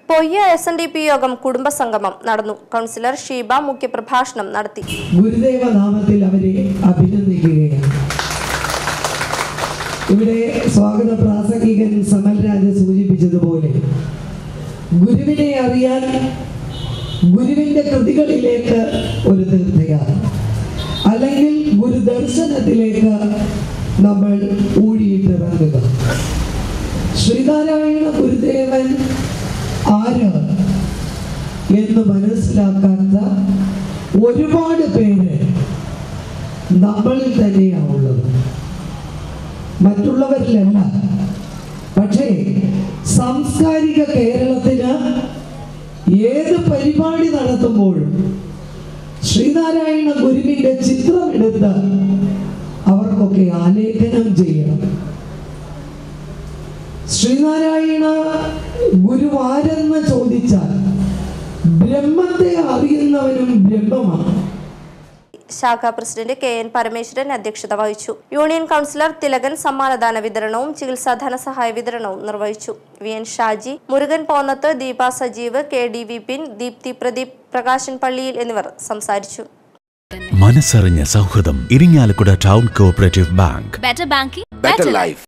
Poyya S N D P യോഗം കുടുംബസംഗമം നടന്നു കൗൺസിലർ ഷീബ മുഖ്യപ്രഭാഷണം നടത്തി ഗുരുദേവ നാമത്തിൽ അവരെ അഭിനന്ദിക്കുകയാണ് ഇവിടെ സ്വാഗത പ്രാസംഗികൻ സമൽരാജ് സൂചിപ്പിച്ചതുപോലെ ഗുരുവിനെ അറിയാൻ ഗുരുവിന്റെ കൃതികളിലേക്ക് ഒരു തീർത്ഥയാത്ര അല്ലെങ്കിൽ ഗുരുദർശനത്തിലേക്ക് നമ്മൾ ഊഴിയിട്ടിറങ്ങുക ശ്രീനാരായണ ഗുരുദേവൻ ആര് എന്ന് മനസ്സിലാക്കാത്ത ഒരുപാട് പേര് നമ്മളിൽ തന്നെയാണുള്ളത് മറ്റുള്ളവരിലല്ല പക്ഷേ സാംസ്കാരിക കേരളത്തിന് ഏത് പരിപാടി നടത്തുമ്പോഴും ശ്രീനാരായണ ഗുരുവിന്റെ ചിത്രമെടുത്ത് അവർക്കൊക്കെ ആലേഖനം ചെയ്യണം ശ്രീനാരായണ ഗുരുവാരെന്ന് ചോദിച്ചാൽ ബ്രഹ്മത്തെ അറിയുന്നവനും ബ്രഹ്മമാണ് ശാഖാ പ്രസിഡന്റ് കെ എൻ പരമേശ്വരൻ അധ്യക്ഷത വഹിച്ചു യൂണിയൻ കൗൺസിലർ തിലകൻ സമ്മാനദാന വിതരണവും ചികിത്സാ ധനസഹായ വിതരണവും നിർവഹിച്ചു V N Shaji Murukan Ponnath Deepa Sajeev K D Vipin Deepthi Pradeep Prakashan Palliyil എന്നിവർ സംസാരിച്ചു മനസ്സറിഞ്ഞ സൗഹൃദം Irinjalakuda town cooperative bank better banking, better life.